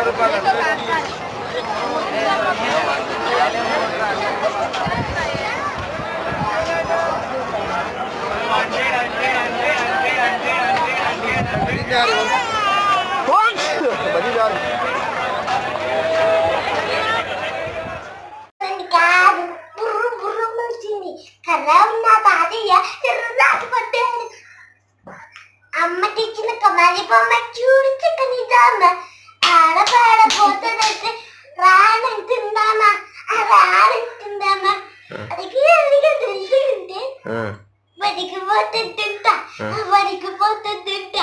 కాదు బుర్రు బుర్రు వచ్చింది కర్ర ఉన్న తాతయ్య ఎర్రదాటి పడ్డాడు అమ్మకి ఇచ్చిన కమాలి బొమ్మ చూడు చక్కని దామ ఆడపాడ పోతుందంటే రానంటుందామా ఆ రానంటుందామా అడిగి అడిగి తెలుసుకుంటే వడికి పోతుందంట వడికి పోతుందంట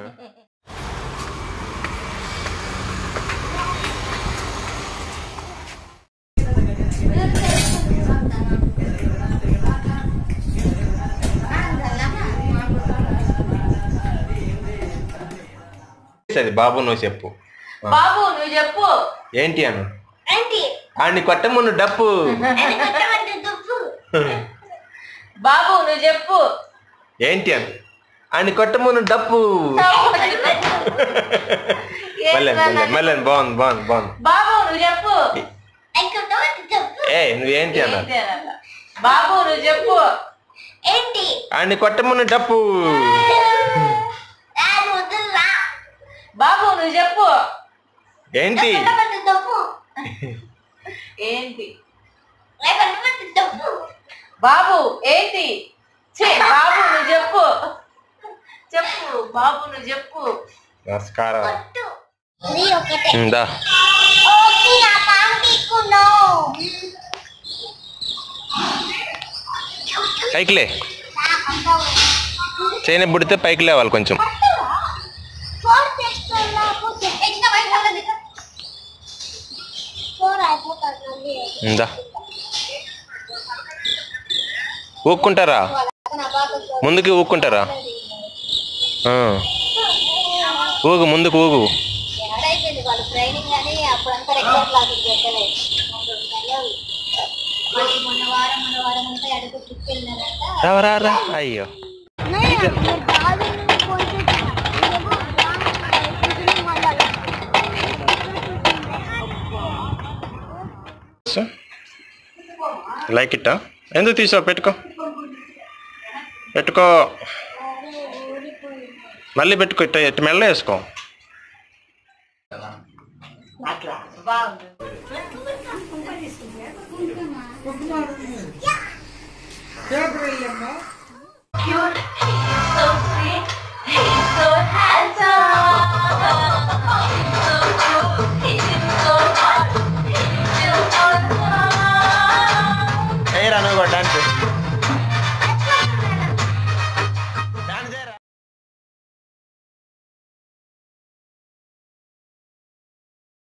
అది బాబు నువ్వు చెప్పు బాబు నువ్వు చెప్పు ఏంటి అను ఏంటి ఆడిని కొట్టమును డప్పు అది కొట్టమంటే దుప్పు బాబు నువ్వు చెప్పు ఏంటి అను ఆడిని కొట్టమును డప్పు మళ్ళీ మళ్ళీ బాగుంది బాగుంది బాగుంది బాబు నువ్వు చెప్పు అది కొట్టమంటే దుప్పు ఏ నువ్వేంటి అన్న ఏంటి అనాల? బాబు నువ్వు చెప్పు ఏంటి ఆడిని కొట్టమును డప్పు అది వద్దురా బాబు నువ్వు చెప్పు ఏంటి కొట్టమంటే దుప్పు ఏంటి కొట్టమంటే దుప్పు బాబు ఏంటి ఛీ, బాబు నువ్వు చెప్పు చెప్పు బాబు నువ్వు చెప్పు నమస్కారం కొట్టు ఇది ఒకటే ఇందా ఓకే ఆ పాంపికును పైకిలే చేయని బుడితే పైకి లేవాలి కొంచెం ఫోర్ చేస్తున్నా ఎక్స్ట్రా బయట ఉన్నది ఫోర్ అయిపోతుంది ఇందా ఊక్కుంటారా ముందుకి ఊక్కుంటారా ఆ. ఊగు ముందుకు ఊగు ఎక్కడైపోయింది వాళ్ళు ట్రైనింగ్ అని అప్పుడంతా రెగ్యులర్ క్లాసెస్ పెట్టలేదు వాళ్ళు మొన్న వారం మొన్న వారం అంతా అడుగు ట్రిప్ వెళ్ళినారంట రా రా రా అయ్యో లైక్ ఇట్టా ఎందుకు తీసావు పెట్టుకో పెట్టుకో మళ్ళీ పెట్టుకో ఇట్ట ఇట్ట మెల్ల వేసుకో బాగుంది